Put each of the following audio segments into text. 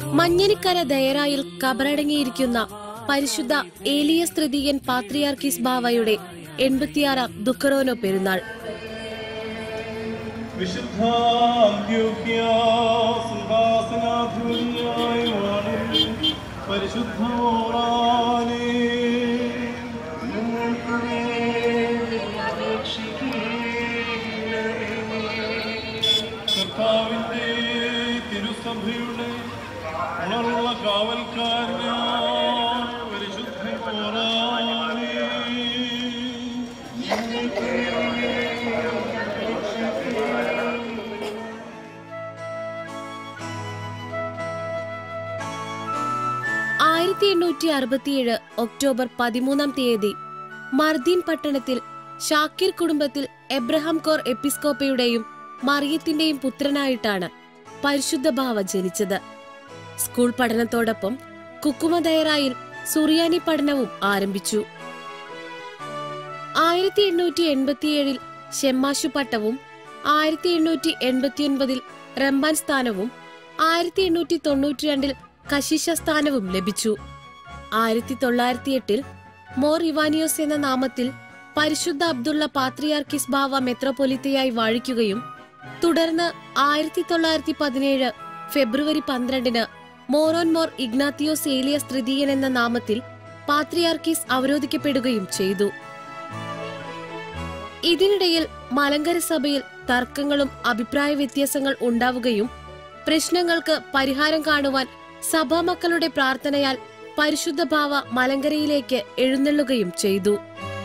മഞ്ഞനിക്കര ദയറായിൽ കബറടങ്ങിയിരിക്കുന്ന പരിശുദ്ധ ഏലിയസ് തൃതീയൻ പാത്രിയാർക്കീസ് ബാവയുടെ എൺപത്തിയാറാം ദുഃഖറോനോ പെരുന്നാൾ വിശുദ്ധ അന്ത്യോക്യ സിംഹാസനാധിപതിയായി വാഴും പരിശുദ്ധ ഓറാനേ കർത്താവിന്റെ തിരുസഭയുടെ ഉണർവുള്ള കാവൽക്കാരനായ പരിശുദ്ധ ഓറാനേ ആയിരത്തി എണ്ണൂറ്റി അറുപത്തിയേഴ് ഒക്ടോബർ പതിമൂന്നാം തീയതി മർദീൻ പട്ടണത്തിൽ ഷാക്കിർ കുടുംബത്തിൽ എബ്രഹാം കോർ എപ്പിസ്കോപ്പയുടെയും മറിയത്തിന്റെയും പുത്രനായിട്ടാണ് പരിശുദ്ധ ഭാവ ജനിച്ചത് സ്കൂൾ പഠനത്തോടൊപ്പം കുക്കുമദയറായിൽ സുറിയാനി പഠനവും ആരംഭിച്ചു ആയിരത്തി എണ്ണൂറ്റി എൺപത്തിയേഴിൽ ഷെമ്മാശു പട്ടവും ആയിരത്തി എണ്ണൂറ്റി എൺപത്തിയൊൻപതിൽ റംബാൻ സ്ഥാനവും ആയിരത്തി എണ്ണൂറ്റി തൊണ്ണൂറ്റിരണ്ടിൽ കശിഷ സ്ഥാനവും ലഭിച്ചു ആയിരത്തി തൊള്ളായിരത്തി എട്ടിൽ മോർ ഇവാനിയോസ് എന്ന നാമത്തിൽ പരിശുദ്ധ അബ്ദുള്ള പാത്രിയാർക്കിസ് ബാവ മെത്രോപൊലിത്തയായി വാഴിക്കുകയും തുടർന്ന് ആയിരത്തി തൊള്ളായിരത്തി പതിനേഴ് ഫെബ്രുവരി പന്ത്രണ്ടിന് മോറോൻ മോർ ഇഗ്നാത്തിയോസ് ഏലിയസ് തൃതീയൻ എന്ന നാമത്തിൽ പാത്രിയാർക്കീസ് അവരോധിക്കപ്പെടുകയും ചെയ്തു ഇതിനിടയിൽ മലങ്കര സഭയിൽ തർക്കങ്ങളും അഭിപ്രായ വ്യത്യാസങ്ങൾ ഉണ്ടാവുകയും പ്രശ്നങ്ങൾക്ക് പരിഹാരം കാണുവാൻ സഭാമക്കളുടെ പ്രാർത്ഥനയാൽ പരിശുദ്ധ ഭാവ മലങ്കരയിലേക്ക് എഴുന്നള്ളുകയും ചെയ്തു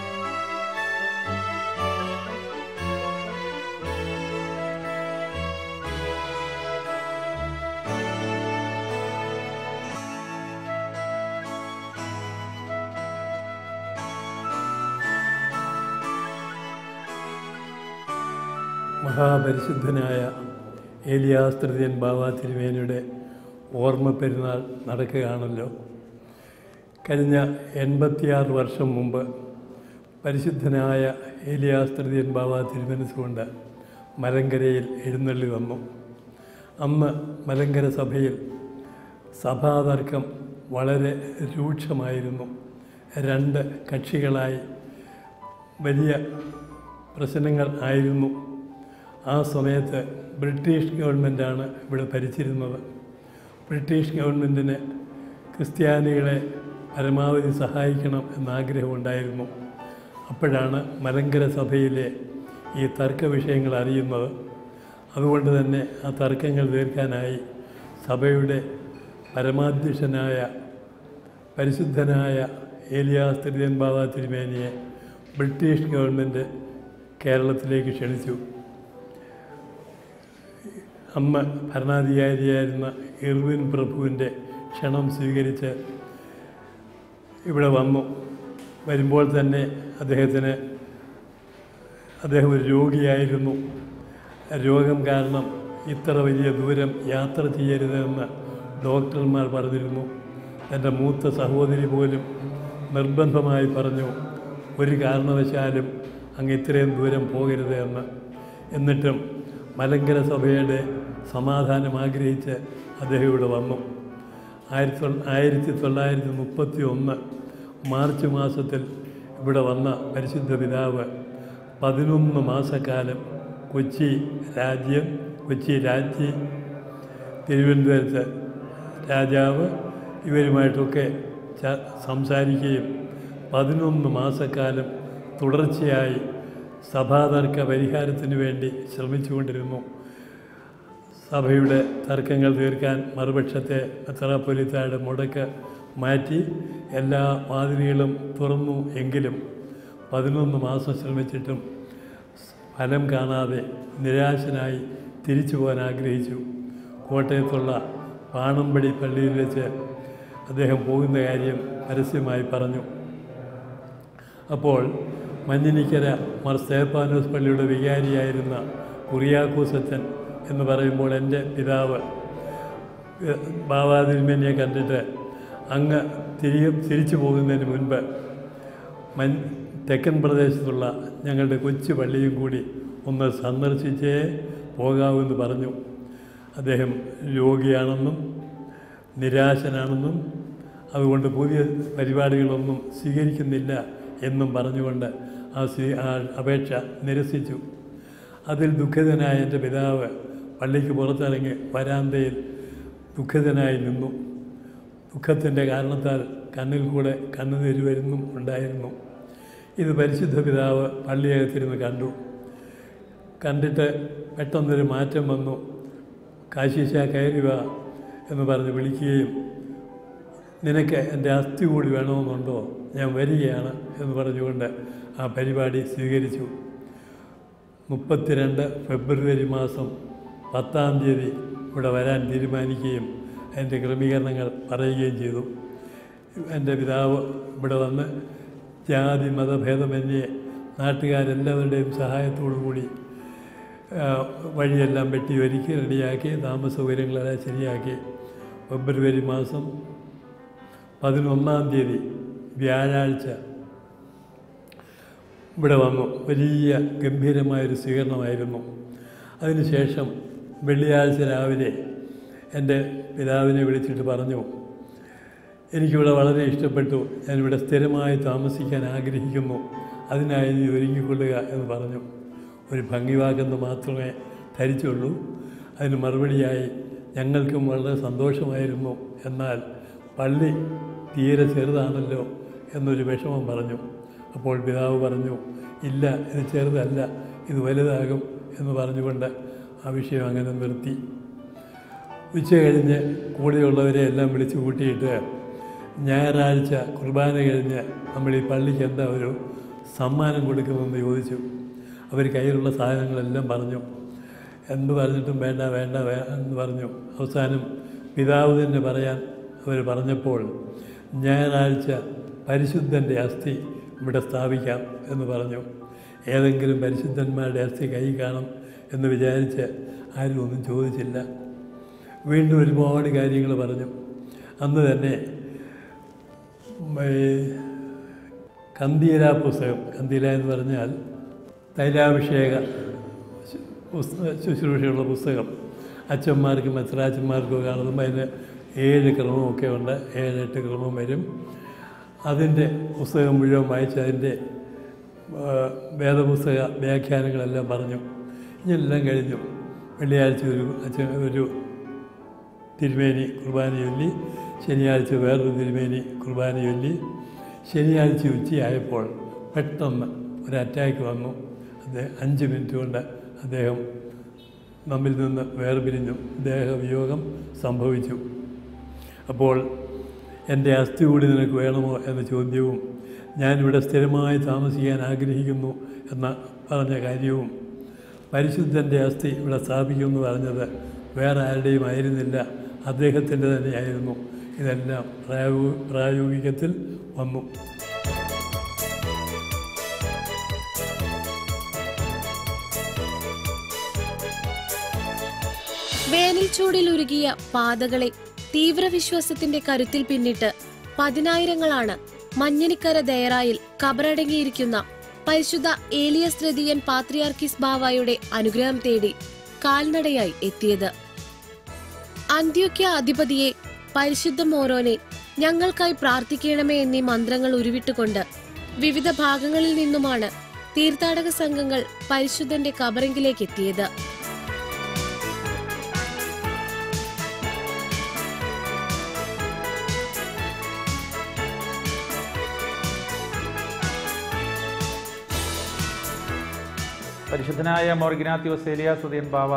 മഹാപരിശുദ്ധനായ ഏലിയാസ് തൃതീയൻ ബാബ തിരുമേനിയുടെ ഓർമ്മ പെരുന്നാൾ നടക്കുകയാണല്ലോ കഴിഞ്ഞ എൺപത്തിയാറ് വർഷം മുമ്പ് പരിശുദ്ധനായ ഏലിയാസ് തൃതീയൻ ബാബ തിരുമനസ്സുകൊണ്ട് മലങ്കരയിൽ എഴുന്നള്ളി വന്നു അന്ന് മലങ്കര സഭയിൽ സഭാതർക്കം വളരെ രൂക്ഷമായിരുന്നു രണ്ട് കക്ഷികളായി വലിയ പ്രശ്നങ്ങൾ ആയിരുന്നു ആ സമയത്ത് ബ്രിട്ടീഷ് ഗവൺമെൻറ്റാണ് ഇവിടെ ഭരിച്ചിരുന്നത് ബ്രിട്ടീഷ് ഗവൺമെൻറ്റിന് ക്രിസ്ത്യാനികളെ പരമാവധി സഹായിക്കണം എന്നാഗ്രഹമുണ്ടായിരുന്നു അപ്പോഴാണ് മലങ്കര സഭയിലെ ഈ തർക്ക വിഷയങ്ങൾ അറിയുന്നത് അതുകൊണ്ട് തന്നെ ആ തർക്കങ്ങൾ തീർക്കാനായി സഭയുടെ പരമാധ്യക്ഷനായ പരിശുദ്ധനായ ഏലിയാസ് തിരുവൻ ബാബ തിരുമേനിയെ ബ്രിട്ടീഷ് ഗവൺമെൻറ് കേരളത്തിലേക്ക് ക്ഷണിച്ചു അമ്മ ഭരണാധികാരിയായിരുന്ന ഇർവിൻ പ്രഭുവിൻ്റെ ക്ഷണം സ്വീകരിച്ച് ഇവിടെ വന്നു വരുമ്പോൾ തന്നെ അദ്ദേഹത്തിന് അദ്ദേഹം ഒരു രോഗിയായിരുന്നു രോഗം കാരണം ഇത്ര വലിയ ദൂരം യാത്ര ചെയ്യരുതെന്ന് ഡോക്ടർമാർ പറഞ്ഞിരുന്നു എൻ്റെ മൂത്ത സഹോദരി പോലും നിർബന്ധമായി പറഞ്ഞു ഒരു കാരണവശാലും അങ്ങ് ഇത്രയും ദൂരം പോകരുത് എന്ന് എന്നിട്ടും മലങ്കര സഭയുടെ സമാധാനം ആഗ്രഹിച്ച് അദ്ദേഹം ഇവിടെ വന്നു ആയിരത്തി തൊള്ള ആയിരത്തി തൊള്ളായിരത്തി മുപ്പത്തി ഒന്ന് മാർച്ച് മാസത്തിൽ ഇവിടെ വന്ന പരിശുദ്ധ പിതാവ് പതിനൊന്ന് മാസക്കാലം കൊച്ചി രാജ്യം കൊച്ചി രാജ്ഞി തിരുവനന്തപുരത്ത് രാജാവ് ഇവരുമായിട്ടൊക്കെ ച സംസാരിക്കുകയും പതിനൊന്ന് മാസക്കാലം തുടർച്ചയായി സഭാതർക്ക പരിഹാരത്തിന് വേണ്ടി ശ്രമിച്ചുകൊണ്ടിരുന്നു സഭയുടെ തർക്കങ്ങൾ തീർക്കാൻ മറുപക്ഷത്തെ മെത്രാപ്പൊലിത്തയുടെ മുടക്ക് മാറ്റി എല്ലാ വാതിലുകളും തുറന്നു എങ്കിലും പതിനൊന്ന് മാസം ശ്രമിച്ചിട്ടും ഫലം കാണാതെ നിരാശനായി തിരിച്ചു പോകാൻ ആഗ്രഹിച്ചു കോട്ടയത്തുള്ള പാണമ്പടി പള്ളിയിൽ വെച്ച് അദ്ദേഹം പോകുന്ന കാര്യം പരസ്യമായി പറഞ്ഞു അപ്പോൾ മഞ്ഞിനിക്കര മർ സ്തേപ്പാനോസ് പള്ളിയുടെ വികാരിയായിരുന്ന കുറിയാക്കൂസച്ചൻ എന്ന് പറയുമ്പോൾ എൻ്റെ പിതാവ് ബാബാതിരുമേനിയെ കണ്ടിട്ട് അങ്ങ് തിരികെ തിരിച്ചു പോകുന്നതിന് മുൻപ് മൻ തെക്കൻ പ്രദേശത്തുള്ള ഞങ്ങളുടെ കൊച്ചു പള്ളിയും കൂടി ഒന്ന് സന്ദർശിച്ചേ പോകാവൂന്ന് പറഞ്ഞു അദ്ദേഹം രോഗിയാണെന്നും നിരാശനാണെന്നും അതുകൊണ്ട് പുതിയ പരിപാടികളൊന്നും സ്വീകരിക്കുന്നില്ല എന്നും പറഞ്ഞുകൊണ്ട് ആ സ്വീ ആ അപേക്ഷ നിരസിച്ചു അതിൽ ദുഃഖിതനായ എൻ്റെ പിതാവ് പള്ളിക്ക് പുറത്തിറങ്ങി വരാന്തയിൽ ദുഃഖിതനായി നിന്നു ദുഃഖത്തിൻ്റെ കാരണത്താൽ കണ്ണിൽ കൂടെ കണ്ണുനീര് വരുന്നും ഉണ്ടായിരുന്നു ഇത് പരിശുദ്ധ പിതാവ് പള്ളിയകത്തിരുന്ന് കണ്ടു കണ്ടിട്ട് പെട്ടെന്നൊരു മാറ്റം വന്നു കാശീശ കയറി വാ എന്ന് പറഞ്ഞ് വിളിക്കുകയും നിനക്ക് എൻ്റെ അസ്ഥി കൂടി വേണമെന്നുണ്ടോ ഞാൻ വരികയാണ് എന്ന് പറഞ്ഞുകൊണ്ട് ആ പരിപാടി സ്വീകരിച്ചു മുപ്പത്തിരണ്ട് ഫെബ്രുവരി മാസം പത്താം തീയതി ഇവിടെ വരാൻ തീരുമാനിക്കുകയും അതിൻ്റെ ക്രമീകരണങ്ങൾ പറയുകയും ചെയ്തു എൻ്റെ പിതാവ് ഇവിടെ വന്ന് ജാതി മതഭേദമന്യേ നാട്ടുകാരെല്ലാവരുടെയും സഹായത്തോടു കൂടി ആ, വഴിയെല്ലാം വെട്ടി ഒരുക്കി റെഡിയാക്കി താമസ സൗകര്യങ്ങളെല്ലാം ശരിയാക്കി ഫെബ്രുവരി മാസം പതിനൊന്നാം തീയതി വ്യാഴാഴ്ച ഇവിടെ വന്നു വലിയ ഗംഭീരമായൊരു സ്വീകരണമായിരുന്നു അതിനുശേഷം വെള്ളിയാഴ്ച രാവിലെ എൻ്റെ പിതാവിനെ വിളിച്ചിട്ട് പറഞ്ഞു എനിക്കിവിടെ വളരെ ഇഷ്ടപ്പെട്ടു ഞാനിവിടെ സ്ഥിരമായി താമസിക്കാൻ ആഗ്രഹിക്കുന്നു അതിനായി നീ ഒരുങ്ങിക്കൊള്ളുക എന്ന് പറഞ്ഞു ഒരു ഭംഗിവാക്കെന്ന് മാത്രമേ ധരിച്ചുള്ളൂ അതിന് മറുപടിയായി ഞങ്ങൾക്കും വളരെ സന്തോഷമായിരുന്നു എന്നാൽ പള്ളി തീരെ ചെറുതാണല്ലോ എന്നൊരു വിഷമം പറഞ്ഞു അപ്പോൾ പിതാവ് പറഞ്ഞു ഇല്ല ഇത് ചെറുതല്ല ഇത് വലുതാകും എന്ന് പറഞ്ഞുകൊണ്ട് ആ വിഷയം അങ്ങനെ നിർത്തി ഉച്ച കഴിഞ്ഞ് കൂടെയുള്ളവരെ എല്ലാം വിളിച്ചു കൂട്ടിയിട്ട് ഞായറാഴ്ച കുർബാന കഴിഞ്ഞ് നമ്മൾ ഈ പള്ളിക്ക് എന്താ ഒരു സമ്മാനം കൊടുക്കുമെന്ന് ചോദിച്ചു അവർ കയ്യിലുള്ള സാധനങ്ങളെല്ലാം പറഞ്ഞു എന്ത് പറഞ്ഞിട്ടും വേണ്ട വേണ്ട വേ എന്ന് പറഞ്ഞു അവസാനം പിതാവ് തന്നെ പറയാൻ അവർ പറഞ്ഞപ്പോൾ ഞായറാഴ്ച പരിശുദ്ധൻ്റെ അസ്ഥി ഇവിടെ സ്ഥാപിക്കാം എന്ന് പറഞ്ഞു ഏതെങ്കിലും പരിശുദ്ധന്മാരുടെ അസ്ഥി കൈ കാണും എന്ന് വിചാരിച്ച് ആരും ഒന്നും ചോദിച്ചില്ല വീണ്ടും ഒരുപാട് കാര്യങ്ങൾ പറഞ്ഞു അന്ന് തന്നെ ഈ കന്തീല പുസ്തകം കന്തീല എന്ന് പറഞ്ഞാൽ തൈലാഭിഷേക ശു- പുസ്ത- ശുശ്രൂഷയുള്ള പുസ്തകം അച്ഛന്മാർക്കും മെത്രാച്ചന്മാർക്കും കാണുമ്പോൾ അതിന് ഏഴ് ക്രമമൊക്കെ ഉണ്ട് ഏഴെട്ട് ക്രമം വരും അതിൻ്റെ പുസ്തകം മുഴുവൻ വായിച്ച് അതിൻ്റെ ആ, വേദപുസ്തക വ്യാഖ്യാനങ്ങളെല്ലാം പറഞ്ഞു ഇതെല്ലാം കഴിഞ്ഞു വെള്ളിയാഴ്ച ഒരു അച്ഛൻ ഒരു തിരുമേനി കുർബാന ചൊല്ലി ശനിയാഴ്ച വേറൊരു തിരുമേനി കുർബാന ചൊല്ലി ശനിയാഴ്ച ഉച്ചയായപ്പോൾ പെട്ടെന്ന് ഒരു അറ്റാക്ക് വന്നു അദ്ദേഹം അഞ്ച് മിനിറ്റ് കൊണ്ട് അദ്ദേഹം നമ്മിൽ നിന്ന് വേർപിരിഞ്ഞു ദേഹവിയോഗം സംഭവിച്ചു അപ്പോൾ എൻ്റെ അസ്ഥി കൂടി നിനക്ക് വേണമോ എന്ന ചോദ്യവും ഞാനിവിടെ സ്ഥിരമായി താമസിക്കാൻ ആഗ്രഹിക്കുന്നു എന്ന പറഞ്ഞ കാര്യവും പരിശുദ്ധൻ്റെ അസ്ഥി ഇവിടെ സ്ഥാപിക്കുമെന്ന് പറഞ്ഞത് വേറെ ആരുടെയും ആയിരുന്നില്ല അദ്ദേഹത്തിൻ്റെ തന്നെയായിരുന്നു ഇതെല്ലാം പ്രായോ പ്രായോഗികത്തിൽ വന്നു വേനൽ ചൂടിൽ ഉരുകിയ പാതകളെ തീവ്രവിശ്വാസത്തിന്റെ കരുത്തിൽ പിന്നിട്ട് പതിനായിരങ്ങളാണ് മഞ്ഞനിക്കര ദയറായിൽ കബറടങ്ങിയിരിക്കുന്ന പരിശുദ്ധ ഏലിയസ് തൃതീയൻ പാത്രിയാർക്കിസ് ബാവായുടെ അനുഗ്രഹം തേടി കാൽനടയായി എത്തിയത് അന്ത്യോക്യ അധിപതിയെ പരിശുദ്ധ മോരോനെ ഞങ്ങൾക്കായി പ്രാർത്ഥിക്കണമേ എന്നീ മന്ത്രങ്ങൾ ഉരുവിട്ടുകൊണ്ട് വിവിധ ഭാഗങ്ങളിൽ നിന്നുമാണ് തീർത്ഥാടക സംഘങ്ങൾ പരിശുദ്ധന്റെ കബറിങ്കിലേക്ക് എത്തിയത് പരിശുദ്ധനായ മോർഗിനാത്യോസ് ഏലിയാസുദീൻ ബാവ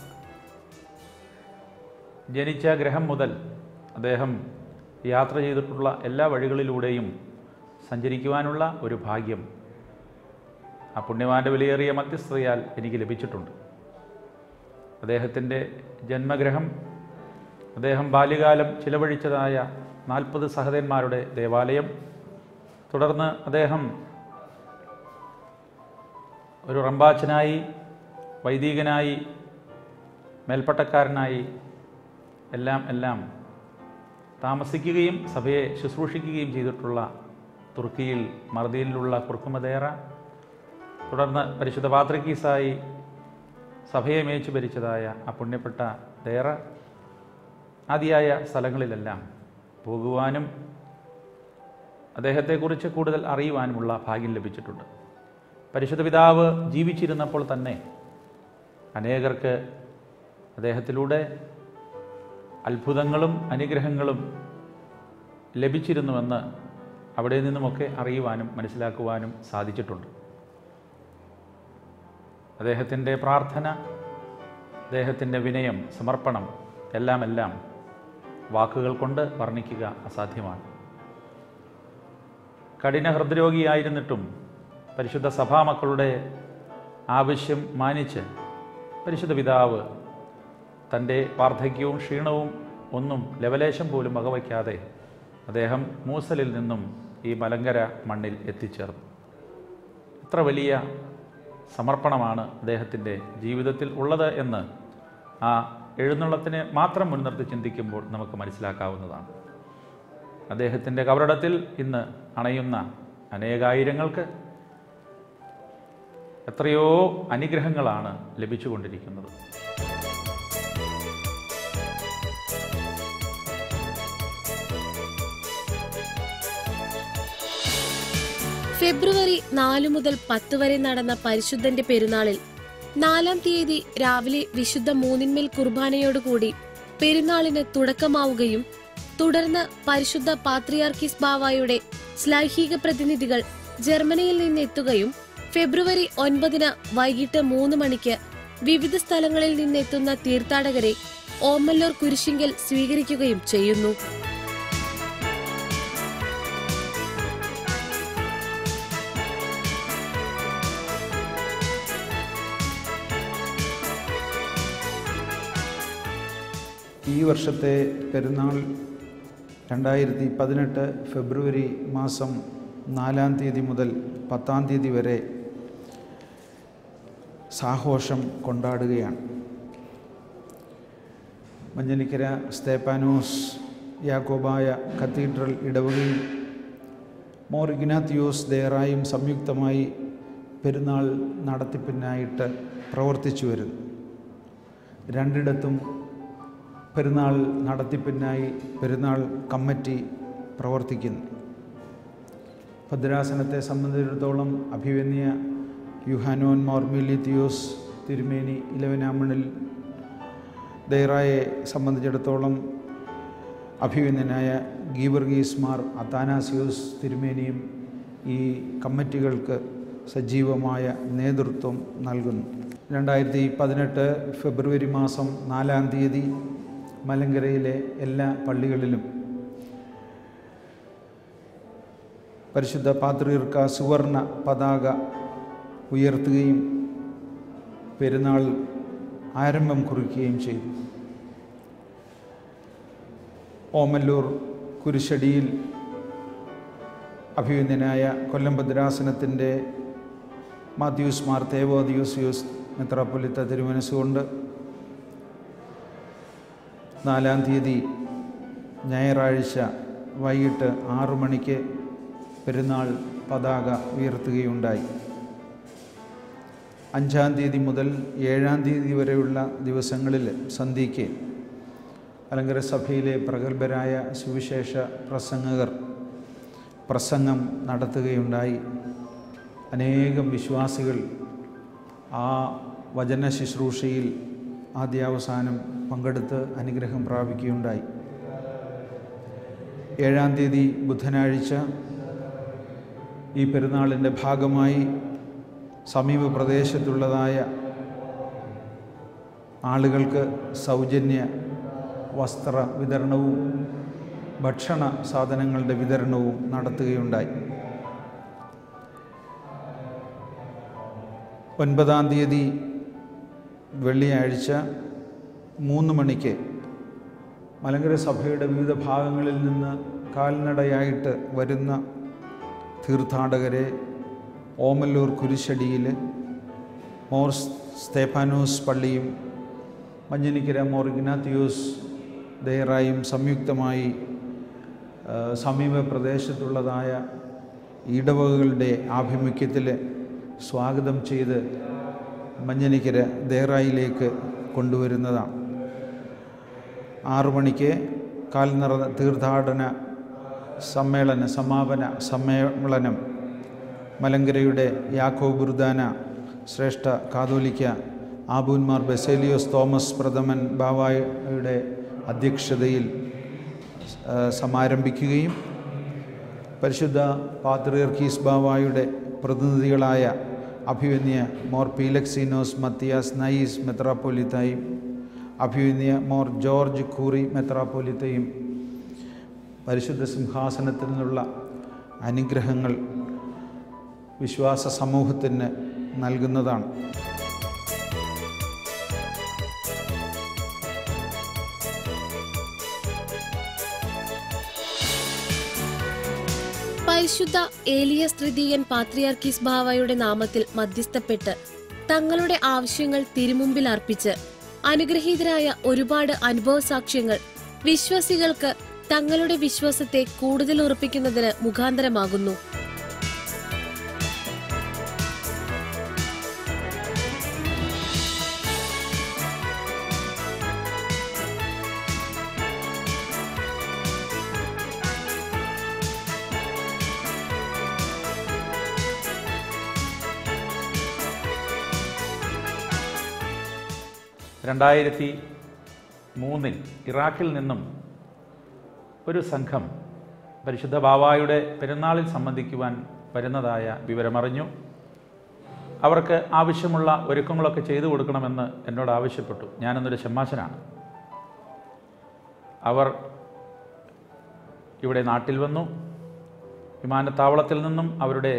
ജനിച്ച ഗ്രഹം മുതൽ അദ്ദേഹം യാത്ര ചെയ്തിട്ടുള്ള എല്ലാ വഴികളിലൂടെയും സഞ്ചരിക്കുവാനുള്ള ഒരു ഭാഗ്യം ആ പുണ്യവാൻ്റെ വിലയേറിയ മധ്യസ്ഥതയാൽ എനിക്ക് ലഭിച്ചിട്ടുണ്ട് അദ്ദേഹത്തിൻ്റെ ജന്മഗ്രഹം അദ്ദേഹം ബാല്യകാലം ചിലവഴിച്ചതായ നാൽപ്പത് സഹതന്മാരുടെ ദേവാലയം തുടർന്ന് അദ്ദേഹം ഒരു റമ്പാച്ചനായി വൈദികനായി മേൽപ്പട്ടക്കാരനായി എല്ലാം എല്ലാം താമസിക്കുകയും സഭയെ ശുശ്രൂഷിക്കുകയും ചെയ്തിട്ടുള്ള തുർക്കിയിൽ മർദിയിലുള്ള കുർക്കുമദേറ തുടർന്ന് പരിശുദ്ധ പാത്രിക്കീസായി സഭയെ മേച്ചു ഭരിച്ചതായ ആ പുണ്യപ്പെട്ട ദേറ ആദിയായ സ്ഥലങ്ങളിലെല്ലാം പോകുവാനും അദ്ദേഹത്തെക്കുറിച്ച് കൂടുതൽ അറിയുവാനുമുള്ള ഭാഗ്യം ലഭിച്ചിട്ടുണ്ട് പരിശുദ്ധ പിതാവ് ജീവിച്ചിരുന്നപ്പോൾ തന്നെ അനേകർക്ക് അദ്ദേഹത്തിലൂടെ അത്ഭുതങ്ങളും അനുഗ്രഹങ്ങളും ലഭിച്ചിരുന്നുവെന്ന് അവിടെ നിന്നുമൊക്കെ അറിയുവാനും മനസ്സിലാക്കുവാനും സാധിച്ചിട്ടുണ്ട് അദ്ദേഹത്തിൻ്റെ പ്രാർത്ഥന അദ്ദേഹത്തിൻ്റെ വിനയം സമർപ്പണം എല്ലാം എല്ലാം വാക്കുകൾ കൊണ്ട് വർണ്ണിക്കുക അസാധ്യമാണ് കഠിന ഹൃദ്രോഗിയായിരുന്നിട്ടും പരിശുദ്ധ സഭാമക്കളുടെ ആവശ്യം മാനിച്ച് പരിശുദ്ധ പിതാവ് തൻ്റെ വാർദ്ധക്യവും ക്ഷീണവും ഒന്നും ലവലേശം പോലും വകവയ്ക്കാതെ അദ്ദേഹം മൂസലിൽ നിന്നും ഈ മലങ്കര മണ്ണിൽ എത്തിച്ചേർന്നു എത്ര വലിയ സമർപ്പണമാണ് അദ്ദേഹത്തിൻ്റെ ജീവിതത്തിൽ ഉള്ളത് എന്ന് ആ എഴുന്നള്ളത്തിനെ മാത്രം മുൻനിർത്തി ചിന്തിക്കുമ്പോൾ നമുക്ക് മനസ്സിലാക്കാവുന്നതാണ് അദ്ദേഹത്തിൻ്റെ കവറിടത്തിൽ ഇന്ന് അണയുന്ന അനേകായിരങ്ങൾക്ക് എത്രയോ അനുഗ്രഹങ്ങളാണ് ലഭിച്ചുകൊണ്ടിരിക്കുന്നത് ഫെബ്രുവരി നാല് മുതൽ പത്ത് വരെ നടന്ന പരിശുദ്ധന്റെ പെരുന്നാളിൽ നാലാം തീയതി രാവിലെ വിശുദ്ധ മൂന്നിന്മേൽ കുർബാനയോടുകൂടി പെരുന്നാളിന് തുടക്കമാവുകയും തുടർന്ന് പരിശുദ്ധ പാത്രിയാർക്കിസ് ബാവായുടെ ശ്ലൈഹിക പ്രതിനിധികൾ ജർമ്മനിയിൽ നിന്നെത്തുകയും ഫെബ്രുവരി ഒൻപതിന് വൈകിട്ട് മൂന്ന് മണിക്ക് വിവിധ സ്ഥലങ്ങളിൽ നിന്നെത്തുന്ന തീർത്ഥാടകരെ ഓമല്ലൂർ കുരിശിങ്കൽ സ്വീകരിക്കുകയും ചെയ്യുന്നു ഈ വർഷത്തെ പെരുന്നാൾ രണ്ടായിരത്തി പതിനെട്ട് ഫെബ്രുവരി മാസം നാലാം തീയതി മുതൽ പത്താം തീയതി വരെ സാഘോഷം കൊണ്ടാടുകയാണ് മഞ്ഞനിക്കര സ്തേപ്പാനോസ് യാക്കോബായ കത്തീഡ്രൽ ഇടവകയും മോർ ഇഗ്നാത്തിയോസ് ദേറായും സംയുക്തമായി പെരുന്നാൾ നടത്തിപ്പിനായിട്ട് പ്രവർത്തിച്ചു വരുന്നു രണ്ടിടത്തും പെരുന്നാൾ നടത്തിപ്പിനായി പെരുന്നാൾ കമ്മിറ്റി പ്രവർത്തിക്കുന്നു ഭദ്രാസനത്തെ സംബന്ധിച്ചിടത്തോളം അഭിവന്യ യുഹാനോൻ മോർമിലിത്തിയോസ് തിരുമേനി ഇലവനാമണിൽ ദൈറായെ സംബന്ധിച്ചിടത്തോളം അഭിവന്യനായ ഗീവർഗീസ് മാർ അത്താനാസിയോസ് തിരുമേനിയും ഈ കമ്മിറ്റികൾക്ക് സജീവമായ നേതൃത്വം നൽകുന്നു രണ്ടായിരത്തി പതിനെട്ട് ഫെബ്രുവരി മാസം നാലാം തീയതി മലങ്കരയിലെ എല്ലാ പള്ളികളിലും പരിശുദ്ധ പാത്രീർക്ക സുവർണ പതാക ഉയർത്തുകയും പെരുന്നാൾ ആരംഭം കുറിക്കുകയും ചെയ്തു ഓമല്ലൂർ കുരിശടിയിൽ അഭിവന്യനായ കൊല്ലം ഭദ്രാസനത്തിൻ്റെ മാത്യൂസ് മാർ തേവോദിയോസിയോസ് മെത്രാപ്പൊലിത്ത തിരുമനസ്സുകൊണ്ട് നാലാം തീയതി ഞായറാഴ്ച വൈകിട്ട് ആറു മണിക്ക് പെരുന്നാൾ പതാക ഉയർത്തുകയുണ്ടായി അഞ്ചാം തീയതി മുതൽ ഏഴാം തീയതി വരെയുള്ള ദിവസങ്ങളിൽ സന്ധ്യയ്ക്ക് അലങ്കര സഭയിലെ പ്രഗത്ഭരായ സുവിശേഷ പ്രസംഗകർ പ്രസംഗം നടത്തുകയുണ്ടായി അനേകം വിശ്വാസികൾ ആ വചന ശുശ്രൂഷയിൽ ആദ്യാവസാനം പങ്കെടുത്ത് അനുഗ്രഹം പ്രാപിക്കുകയുണ്ടായി ഏഴാം തീയതി ബുധനാഴ്ച ഈ പെരുന്നാളിൻ്റെ ഭാഗമായി സമീപ പ്രദേശത്തുള്ളതായ ആളുകൾക്ക് സൗജന്യ വസ്ത്ര വിതരണവും ഭക്ഷണ സാധനങ്ങളുടെ വിതരണവും നടത്തുകയുണ്ടായി ഒൻപതാം തീയതി വെള്ളിയാഴ്ച മൂന്ന് മണിക്ക് മലങ്കര സഭയുടെ വിവിധ ഭാഗങ്ങളിൽ നിന്ന് കാൽനടയായിട്ട് വരുന്ന തീർത്ഥാടകരെ ഓമല്ലൂർ കുരിശടിയിൽ മോർ സ്തേഫാനോസ് പള്ളിയും മഞ്ഞനിക്കര മോർ ഇഗ്നാത്തിയോസ് ദയറായും സംയുക്തമായി ആ, സമീപ പ്രദേശത്തുള്ളതായ ഇടവകകളുടെ ആഭിമുഖ്യത്തിൽ സ്വാഗതം ചെയ്ത് മഞ്ഞനിക്കര ദേറായിലേക്ക് കൊണ്ടുവരുന്നതാണ് ആറു മണിക്ക് കാൽനിറ തീർത്ഥാടന സമ്മേളന സമാപന സമ്മേളനം മലങ്കരയുടെ യാക്കോ ബുർദാന ശ്രേഷ്ഠ കാതോലിക്ക ആബൂന്മാർ ബെസേലിയോസ് തോമസ് പ്രഥമൻ ബാവായുടെ അധ്യക്ഷതയിൽ ആ, സമാരംഭിക്കുകയും പരിശുദ്ധ പാത്രിയർക്കീസ് ബാവായുടെ പ്രതിനിധികളായ അഭിവന്യ മോർ പീലക്സീനോസ് മത്തിയാസ് നയീസ് മെത്രാപ്പൊലിത്തയും അഭിവന്യ മോർ ജോർജ് കൂറി മെത്രാപ്പൊലിത്തയും പരിശുദ്ധ സിംഹാസനത്തിൽ നിന്നുള്ള അനുഗ്രഹങ്ങൾ വിശ്വാസ സമൂഹത്തിന് നൽകുന്നതാണ് പരിശുദ്ധ ഏലിയസ് തൃതീയൻ പാത്രിയാർക്കീസ് ബാവയുടെ നാമത്തിൽ മധ്യസ്ഥപ്പെട്ട് തങ്ങളുടെ ആവശ്യങ്ങൾ തിരുമുമ്പിൽ അർപ്പിച്ച് അനുഗ്രഹീതരായ ഒരുപാട് അനുഭവ സാക്ഷ്യങ്ങൾ വിശ്വാസികൾക്ക് തങ്ങളുടെ വിശ്വാസത്തെ കൂടുതൽ ഉറപ്പിക്കുന്നതിന് മുഖാന്തരമാകുന്നു രണ്ടായിരത്തി മൂന്നിൽ ഇറാഖിൽ നിന്നും ഒരു സംഘം പരിശുദ്ധ ബാവായുടെ പെരുന്നാളിൽ സംബന്ധിക്കുവാൻ വരുന്നതായ വിവരമറിഞ്ഞു അവർക്ക് ആവശ്യമുള്ള ഒരുക്കങ്ങളൊക്കെ ചെയ്തു കൊടുക്കണമെന്ന് എന്നോട് ആവശ്യപ്പെട്ടു ഞാനെന്നൊരു ഷമ്മാശനാണ് അവർ ഇവിടെ നാട്ടിൽ വന്നു വിമാനത്താവളത്തിൽ നിന്നും അവരുടെ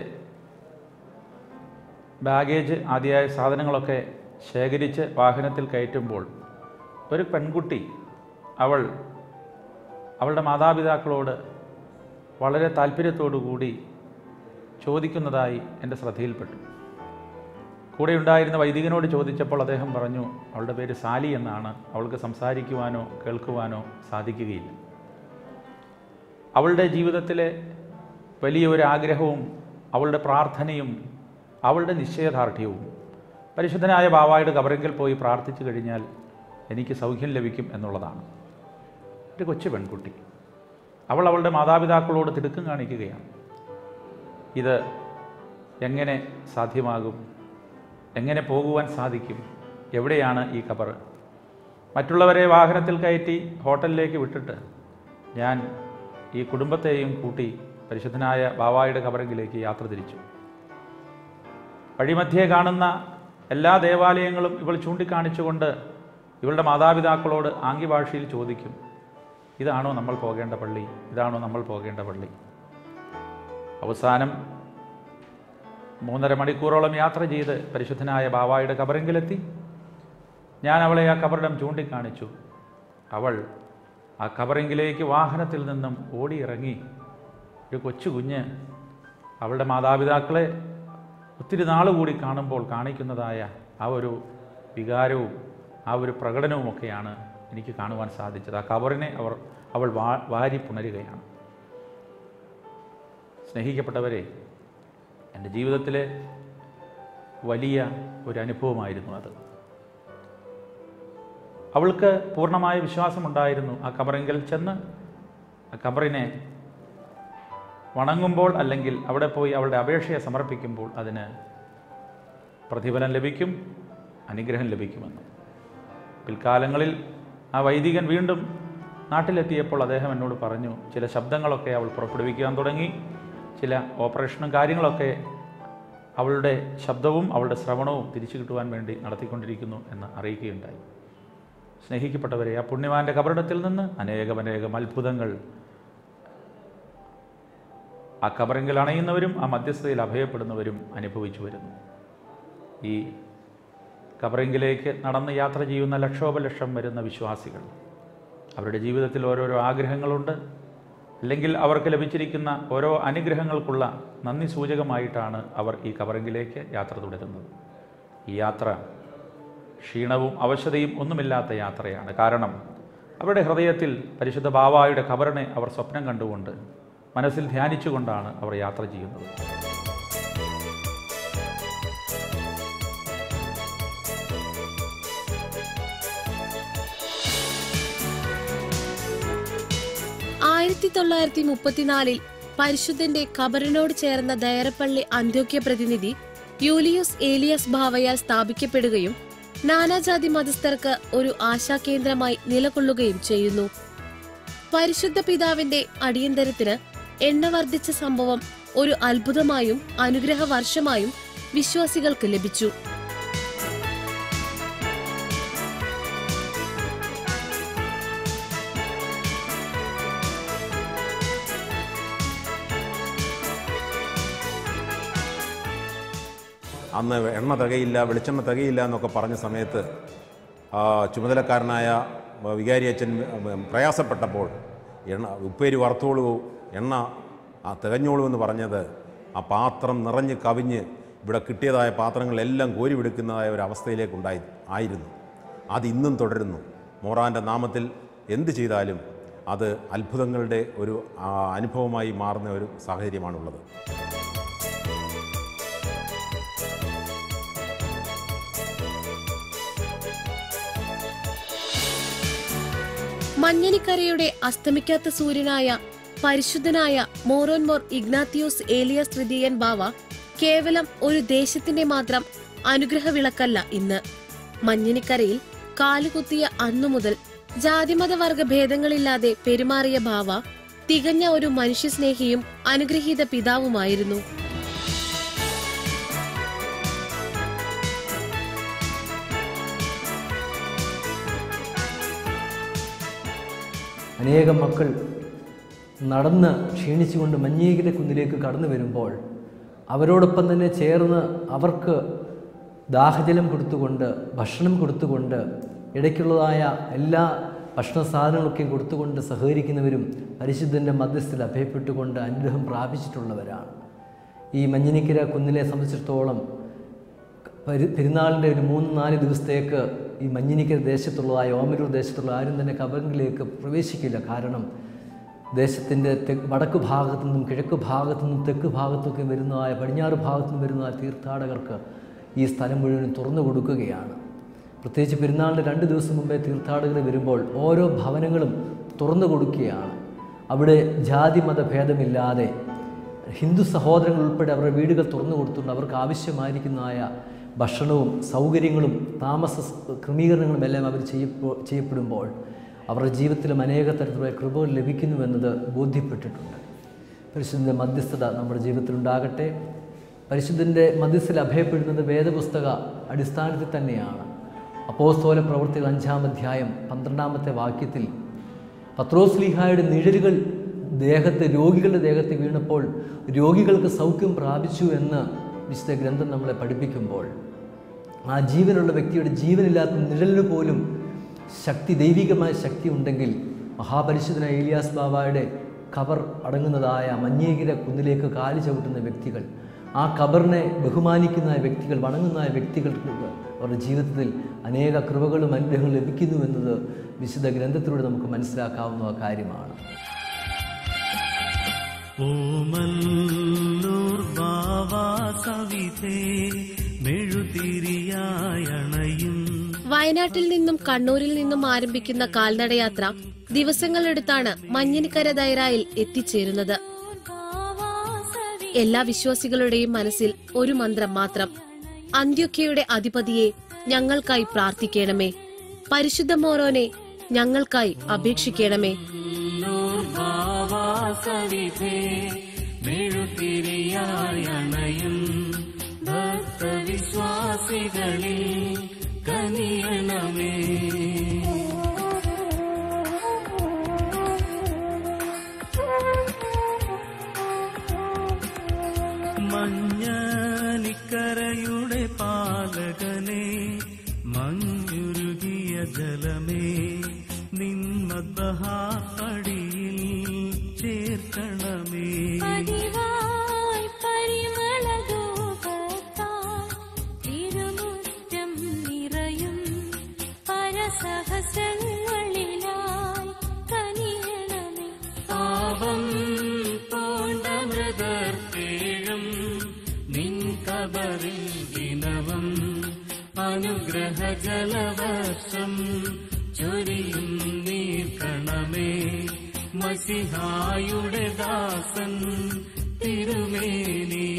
ബാഗേജ് ആദ്യമായ സാധനങ്ങളൊക്കെ ശേഖരിച്ച് വാഹനത്തിൽ കയറ്റുമ്പോൾ ഒരു പെൺകുട്ടി അവൾ അവളുടെ മാതാപിതാക്കളോട് വളരെ താല്പര്യത്തോടു കൂടി ചോദിക്കുന്നതായി എൻ്റെ ശ്രദ്ധയിൽപ്പെട്ടു കൂടെ ഉണ്ടായിരുന്ന വൈദികനോട് ചോദിച്ചപ്പോൾ അദ്ദേഹം പറഞ്ഞു അവളുടെ പേര് സാലി എന്നാണ് അവൾക്ക് സംസാരിക്കുവാനോ കേൾക്കുവാനോ സാധിക്കുകയില്ല അവളുടെ ജീവിതത്തിലെ വലിയ ഒരു ആഗ്രഹവും അവളുടെ പ്രാർത്ഥനയും അവളുടെ നിശ്ചയദാർഢ്യവും പരിശുദ്ധനായ ബാവായുടെ കബറിങ്കിൽ പോയി പ്രാർത്ഥിച്ചു കഴിഞ്ഞാൽ എനിക്ക് സൗഖ്യം ലഭിക്കും എന്നുള്ളതാണ് ഒരു കൊച്ചു പെൺകുട്ടി അവൾ അവളുടെ മാതാപിതാക്കളോട് തിടുക്കം കാണിക്കുകയാണ് ഇത് എങ്ങനെ സാധ്യമാകും എങ്ങനെ പോകുവാൻ സാധിക്കും എവിടെയാണ് ഈ കബറ് മറ്റുള്ളവരെ വാഹനത്തിൽ കയറ്റി ഹോട്ടലിലേക്ക് വിട്ടിട്ട് ഞാൻ ഈ കുടുംബത്തെയും കൂട്ടി പരിശുദ്ധനായ ബാവായുടെ കബറങ്കിലേക്ക് യാത്ര തിരിച്ചു വഴിമധ്യേ കാണുന്ന എല്ലാ ദേവാലയങ്ങളും ഇവൾ ചൂണ്ടിക്കാണിച്ചുകൊണ്ട് ഇവളുടെ മാതാപിതാക്കളോട് ആംഗ്യഭാഷയിൽ ചോദിക്കും ഇതാണോ നമ്മൾ പോകേണ്ട പള്ളി ഇതാണോ നമ്മൾ പോകേണ്ട പള്ളി അവസാനം മൂന്നര മണിക്കൂറോളം യാത്ര ചെയ്ത് പരിശുദ്ധനായ ബാവായുടെ കബറെങ്കിലെത്തി ഞാൻ അവളെ ആ കബറിടം ചൂണ്ടിക്കാണിച്ചു അവൾ ആ കബറെങ്കിലേക്ക് വാഹനത്തിൽ നിന്നും ഓടിയിറങ്ങി ഒരു കൊച്ചു കുഞ്ഞ് അവളുടെ മാതാപിതാക്കളെ ഒത്തിരി നാൾ കൂടി കാണുമ്പോൾ കാണിക്കുന്നതായ ആ ഒരു വികാരവും ആ ഒരു പ്രകടനവുമൊക്കെയാണ് എനിക്ക് കാണുവാൻ സാധിച്ചത് ആ കബറിനെ അവർ അവൾ വാ വാരി പുണരുകയാണ് സ്നേഹിക്കപ്പെട്ടവരെ എൻ്റെ ജീവിതത്തിലെ വലിയ ഒരു അനുഭവമായിരുന്നു അത് അവൾക്ക് പൂർണ്ണമായ വിശ്വാസമുണ്ടായിരുന്നു ആ കബറിങ്കൽ ചെന്ന് ആ കബറിനെ വണങ്ങുമ്പോൾ അല്ലെങ്കിൽ അവിടെ പോയി അവളുടെ അപേക്ഷയെ സമർപ്പിക്കുമ്പോൾ അതിന് പ്രതിഫലം ലഭിക്കും അനുഗ്രഹം ലഭിക്കുമെന്ന് പിൽക്കാലങ്ങളിൽ ആ വൈദികൻ വീണ്ടും നാട്ടിലെത്തിയപ്പോൾ അദ്ദേഹം എന്നോട് പറഞ്ഞു ചില ശബ്ദങ്ങളൊക്കെ അവൾ പുറപ്പെടുവിക്കാൻ തുടങ്ങി ചില ഓപ്പറേഷനും കാര്യങ്ങളൊക്കെ അവളുടെ ശബ്ദവും അവളുടെ ശ്രവണവും തിരിച്ചു കിട്ടുവാൻ വേണ്ടി നടത്തിക്കൊണ്ടിരിക്കുന്നു എന്ന് അറിയിക്കുകയുണ്ടായി സ്നേഹിക്കപ്പെട്ടവരെ ആ പുണ്യവാന്റെ കബറിടത്തിൽ നിന്ന് അനേകമനേകം അത്ഭുതങ്ങൾ ആ കബറിങ്കിൽ അണയുന്നവരും ആ മധ്യസ്ഥതയിൽ അഭയപ്പെടുന്നവരും അനുഭവിച്ചു വരുന്നു ഈ കബറിങ്കിലേക്ക് നടന്ന് യാത്ര ചെയ്യുന്ന ലക്ഷോപലക്ഷം വരുന്ന വിശ്വാസികൾ അവരുടെ ജീവിതത്തിൽ ഓരോരോ ആഗ്രഹങ്ങളുണ്ട് അല്ലെങ്കിൽ അവർക്ക് ലഭിച്ചിരിക്കുന്ന ഓരോ അനുഗ്രഹങ്ങൾക്കുള്ള നന്ദി സൂചകമായിട്ടാണ് അവർ ഈ കബറിങ്കിലേക്ക് യാത്ര തുടരുന്നത് ഈ യാത്ര ക്ഷീണവും അവശതയും ഒന്നുമില്ലാത്ത യാത്രയാണ് കാരണം അവരുടെ ഹൃദയത്തിൽ പരിശുദ്ധ ബാവായുടെ ഖബറിനെ അവർ സ്വപ്നം കണ്ടുകൊണ്ട് മനസ്സിൽ ധ്യാനിച്ചുകൊണ്ടാണ് അവർ യാത്ര ചെയ്യുന്നത് ആയിരത്തി തൊള്ളായിരത്തി മുപ്പത്തിനാലിൽ പരിശുദ്ധന്റെ ഖബറിനോട് ചേർന്ന ദയറപ്പള്ളി അന്ത്യോക്യ പ്രതിനിധി യൂലിയോസ് ഏലിയസ് ഭാവയാൽ സ്ഥാപിക്കപ്പെടുകയും നാനാജാതി മതസ്ഥർക്ക് ഒരു ആശാകേന്ദ്രമായി നിലകൊള്ളുകയും ചെയ്യുന്നു പരിശുദ്ധ പിതാവിന്റെ അടിയന്തരത്തിന് എണ്ണ വർദ്ധിച്ച സംഭവം ഒരു അത്ഭുതമായും അനുഗ്രഹ വർഷമായും വിശ്വാസികൾക്ക് ലഭിച്ചു അന്ന് എണ്ണ തികയില്ല വെളിച്ചെണ്ണ തികയില്ല എന്നൊക്കെ പറഞ്ഞ സമയത്ത് ആ, ചുമതലക്കാരനായ വികാരി അച്ഛൻ ഉം, പ്രയാസപ്പെട്ടപ്പോൾ എണ്ണ ഉപ്പേരി വറുത്തോളൂ എണ്ണ ആ, തികഞ്ഞോളൂ എന്ന് പറഞ്ഞത് ആ പാത്രം നിറഞ്ഞ് കവിഞ്ഞ് ഇവിടെ കിട്ടിയതായ പാത്രങ്ങളെല്ലാം കോരിവെടുക്കുന്നതായ ഒരു അവസ്ഥയിലേക്കുണ്ടായി ആയിരുന്നു അത് ഇന്നും തുടരുന്നു മോറാൻ്റെ നാമത്തിൽ എന്ത് ചെയ്താലും അത് അത്ഭുതങ്ങളുടെ ഒരു ആ, അനുഭവമായി മാറുന്ന ഒരു സാഹചര്യമാണുള്ളത് മഞ്ഞനിക്കരയുടെ അസ്തമിക്കാത്ത സൂര്യനായ പരിശുദ്ധനായ മോറോൻമോർ ഇഗ്നാത്തിയോസ് ഏലിയസ് തൃതീയൻ ബാവ കേവലം ഒരു ദേശത്തിന്റെ മാത്രം അനുഗ്രഹ വിളക്കല്ല ഇന്ന് മഞ്ഞനിക്കരയിൽ കാലുകുത്തിയ അന്നു മുതൽ ജാതിമത വർഗ ഭേദങ്ങളില്ലാതെ പെരുമാറിയ ബാവ തികഞ്ഞ ഒരു മനുഷ്യസ്നേഹിയും അനുഗ്രഹീത പിതാവുമായിരുന്നു അനേകം മക്കൾ നടന്ന് ക്ഷീണിച്ചുകൊണ്ട് മഞ്ഞേകിര കുന്നിലേക്ക് കടന്നു വരുമ്പോൾ അവരോടൊപ്പം തന്നെ ചേർന്ന് അവർക്ക് ദാഹജലം കൊടുത്തുകൊണ്ട് ഭക്ഷണം കൊടുത്തുകൊണ്ട് ഇടയ്ക്കുള്ളതായ എല്ലാ ഭക്ഷണ സാധനങ്ങളൊക്കെയും കൊടുത്തുകൊണ്ട് സഹകരിക്കുന്നവരും പരിശുദ്ധൻ്റെ മധ്യസ്ഥയിൽ അഭയപ്പെട്ടുകൊണ്ട് അനുഗ്രഹം പ്രാപിച്ചിട്ടുള്ളവരാണ് ഈ മഞ്ഞിനിക്കര കുന്നിലെ സംബന്ധിച്ചിടത്തോളം പരി- പെരുന്നാളിൻ്റെ ഒരു മൂന്ന് നാല് ദിവസത്തേക്ക് ഈ മഞ്ഞിനിക്കര ദേശത്തുള്ളതായ ഓമരൂർ ദേശത്തുള്ള ആരും തന്നെ കബറിലേക്ക് പ്രവേശിക്കില്ല കാരണം ദേശത്തിൻ്റെ തെ വടക്ക് ഭാഗത്തു നിന്നും കിഴക്ക് ഭാഗത്തു നിന്നും തെക്ക് ഭാഗത്തൊക്കെ വരുന്നതായ പടിഞ്ഞാറ് ഭാഗത്തു നിന്നും വരുന്ന തീർത്ഥാടകർക്ക് ഈ സ്ഥലം മുഴുവൻ തുറന്നു കൊടുക്കുകയാണ് പ്രത്യേകിച്ച് പെരുന്നാളിൻ്റെ രണ്ട് ദിവസം മുമ്പേ തീർത്ഥാടകർ വരുമ്പോൾ ഓരോ ഭവനങ്ങളും തുറന്നു കൊടുക്കുകയാണ് അവിടെ ജാതി മത ഭേദമില്ലാതെ ഹിന്ദു സഹോദരങ്ങൾ ഉൾപ്പെടെ അവരുടെ വീടുകൾ തുറന്നു കൊടുത്തുകൊണ്ട് അവർക്ക് ആവശ്യമായിരിക്കുന്നതായ ഭക്ഷണവും സൗകര്യങ്ങളും താമസ സ് ക്രമീകരണങ്ങളും എല്ലാം അവർ ചെയ്യപ്പോ ചെയ്യപ്പെടുമ്പോൾ അവരുടെ ജീവിതത്തിലും അനേക തരത്തിലുള്ള കൃപകൾ ലഭിക്കുന്നുവെന്നത് ബോധ്യപ്പെട്ടിട്ടുണ്ട് പരിശുദ്ധൻ്റെ മധ്യസ്ഥത നമ്മുടെ ജീവിതത്തിലുണ്ടാകട്ടെ പരിശുദ്ധൻ്റെ മധ്യസ്ഥയിൽ അഭയപ്പെടുന്നത് വേദപുസ്തക അടിസ്ഥാനത്തിൽ തന്നെയാണ് അപ്പോസ്തോല പ്രവൃത്തികൾ അഞ്ചാം അധ്യായം പന്ത്രണ്ടാമത്തെ വാക്യത്തിൽ പത്രോസ്ലിഹായുടെ നിഴലുകൾ ദേഹത്തെ രോഗികളുടെ ദേഹത്ത് വീണപ്പോൾ രോഗികൾക്ക് സൗഖ്യം പ്രാപിച്ചു എന്ന് വിശുദ്ധ ഗ്രന്ഥം നമ്മളെ പഠിപ്പിക്കുമ്പോൾ ആ ജീവനുള്ള വ്യക്തിയുടെ ജീവനില്ലാത്ത നിഴലിന് പോലും ശക്തി ദൈവികമായ ശക്തി ഉണ്ടെങ്കിൽ മഹാപരിശുദ്ധനായ ഏലിയാസ് ബാബായുടെ ഖബർ അടങ്ങുന്നതായ മഞ്ഞേകിര കുന്നിലേക്ക് കാലി ചവിട്ടുന്ന വ്യക്തികൾ ആ ഖബറിനെ ബഹുമാനിക്കുന്ന വ്യക്തികൾ വണങ്ങുന്ന വ്യക്തികൾക്ക് അവരുടെ ജീവിതത്തിൽ അനേക കൃപകളും അനുഗ്രഹങ്ങളും ലഭിക്കുന്നുവെന്നത് വിശുദ്ധ ഗ്രന്ഥത്തിലൂടെ നമുക്ക് മനസ്സിലാക്കാവുന്ന കാര്യമാണ് ഓമല്ലൂർ ബാവാ കവിതേ മെഴുതിരിയായണയും വയനാട്ടിൽ നിന്നും കണ്ണൂരിൽ നിന്നും ആരംഭിക്കുന്ന കാൽനടയാത്ര ദിവസങ്ങളെടുത്താണ് മഞ്ഞിനിക്കര ദൈറായിൽ എത്തിച്ചേരുന്നത് എല്ലാ വിശ്വാസികളുടെയും മനസ്സിൽ ഒരു മന്ത്രം മാത്രം അന്ത്യൊക്കയുടെ അധിപതിയെ ഞങ്ങൾക്കായി പ്രാർത്ഥിക്കണമേ പരിശുദ്ധ മോരോനെ ഞങ്ങൾക്കായി അപേക്ഷിക്കണമേ ബാവാ കവിതേ മെഴുതിരിയായണയും ഭക്തവിശ്വാസികളിൽ കനിയണമേ മഞ്ഞനിക്കരയുടെ പാലകനെ മഞ്ഞുരുകിയ ജലമേ നിന്മദ്ദഹാടിയിൽ ചേർക്കണമേ പതിവായി പരിമളധൂപത്താൽ തിരുമുറ്റം നിറയും പരസഹസ്രങ്ങളിലായി കനിയണമേ പാപം പൂണ്ടമൃതർത്തേഴും നിൻ കബറിൽ ദിനവും അനുഗ്രഹ ജലവർഷം ചൊരിയും നീർക്കണമേ മസിഹായുടെ ദാസൻ തിരുമേനി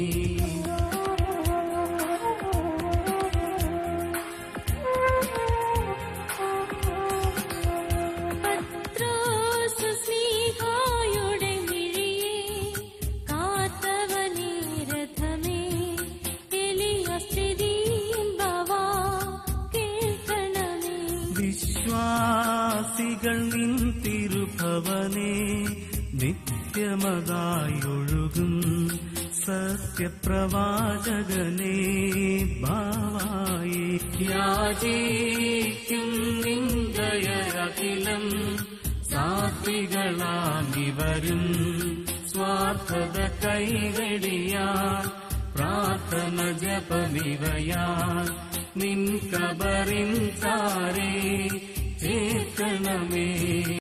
പത്രോസ് സ്നേഹായുടെ മിഴിയെ കാത്തവനേ രഥമേ എലിയ സ്ഥിതിയും ഭവാ കേൾക്കണമേ വിശ്വാസികൾ നിൻ തിരുഭവനെ നിത്യമതായൊഴുകും സത്യപ്രവാചകനെ ഭാവായി യാചിക്കും നിന്ദയഖിലം സാത്വികളാമിവരും സ്വാർത്ഥത കൈവെടിയാൽ പ്രാർത്ഥന ജപമിവയാൽ നിൻ കബറിൻ താരേ ചേർക്കണമേ